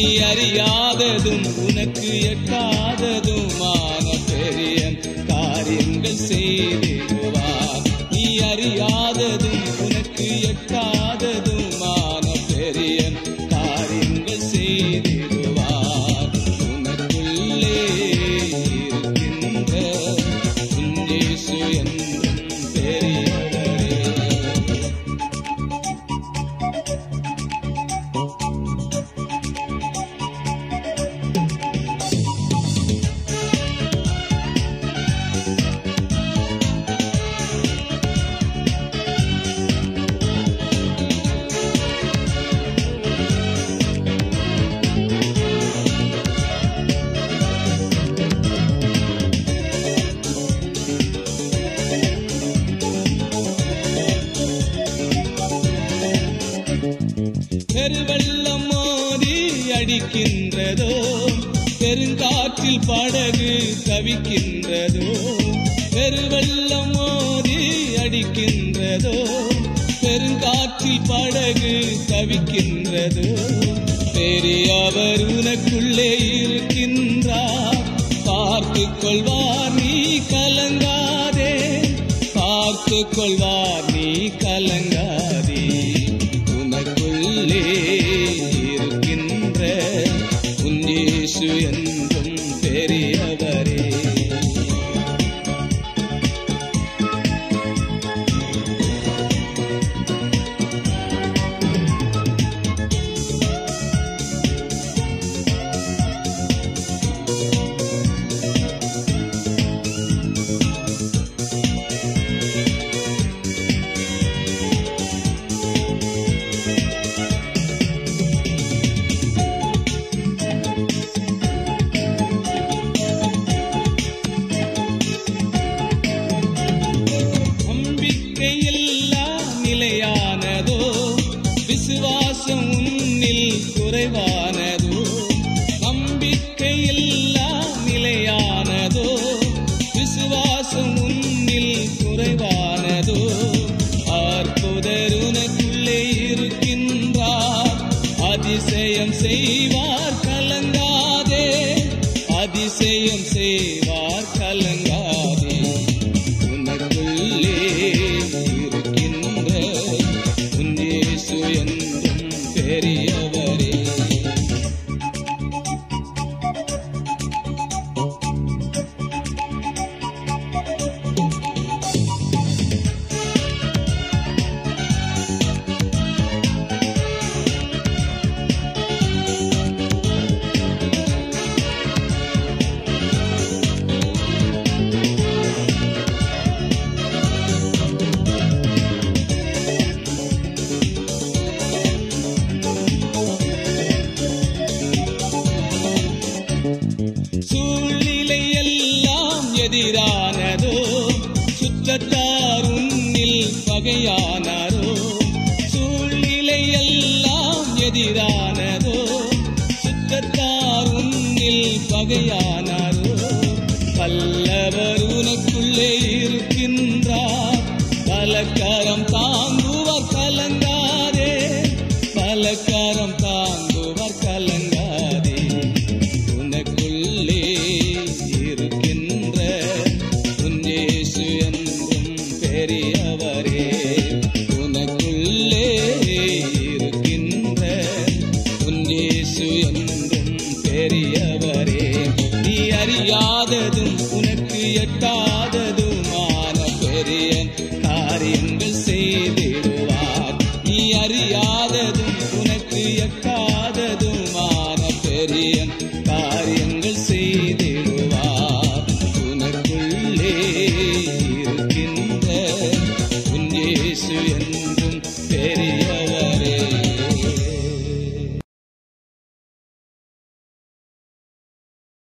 நீ அறியாததும் உனக்கு எட்டாததுமான பெரிய காரியங்கள் செய்திடுவார் நீ அறியாததும் உனக்கு எட்டாததுமான பெரிய காரியங்கள் செய்திடுவார் உனக்குள்ளே இருக்கின்ற உன் இயேசு என்றும் பெரியவரே பெருவெள்ளம் மோதி அடிக்கின்றதோ பெருங்காற்றில் படகு தவிக்கின்றதோ பெருவெள்ளம் மோதி அடிக்கின்றதோ பெருங்காற்றில் படகு தவிக்கின்றதோ பெரியவர் உனக்குள்ளே இருக்கின்றார் பார்த்து கொள்வார் நீ கலங்காதே பார்த்து கொள்வார் நீ கலங்காதே உனக்குள்ளே இருக்கின்ற உன் இயேசு என்றும் பெரியவரே நம்பிக்கை எல்லாம் நிலையானதோ விசுவாசம் உன்னில் குறைவானதோ நம்பிக்கை எல்லாம் நிலையானதோ விசுவாசம் உன்னில் குறைவானதோ அற்புதர் உனக்குள்ளே இருக்கின்றார் அதிசயம் செய்வார் கலங்காதே அதிசயம் செய்வார் கலங்காதே உனக்குள்ளே இருக்கின்ற உன் இயேசு என்றும் பெரியவரே சூழ்நிலை எல்லாம் எதிரானதோ சுற்றத்தார் உன்னில் பகையானாரோ சூழ்நிலை எல்லாம் எதிரானதோ சுற்றத்தார் உன்னில் பகையானாரோ வல்லவர் உனக்குள்ளே இருக்கின்றார் பலக்கரம் தாங்குவார் கலங்காதே பலக்கரம் தாங்குவார் கலங்காதே உனக்குள்ளே இருக்கின்ற உன் இயேசு என்றும் பெரியவரே உனக்குள்ளே இருக்கின்ற உன் இயேசு என்றும் பெரியவரே நீ அறியாததும் உனக்கு எட்டாததுமான பெரிய காரியங்கள் செய்திடுவார் நீ அறியாததும் உனக்கு எட்டாததுமான பெரிய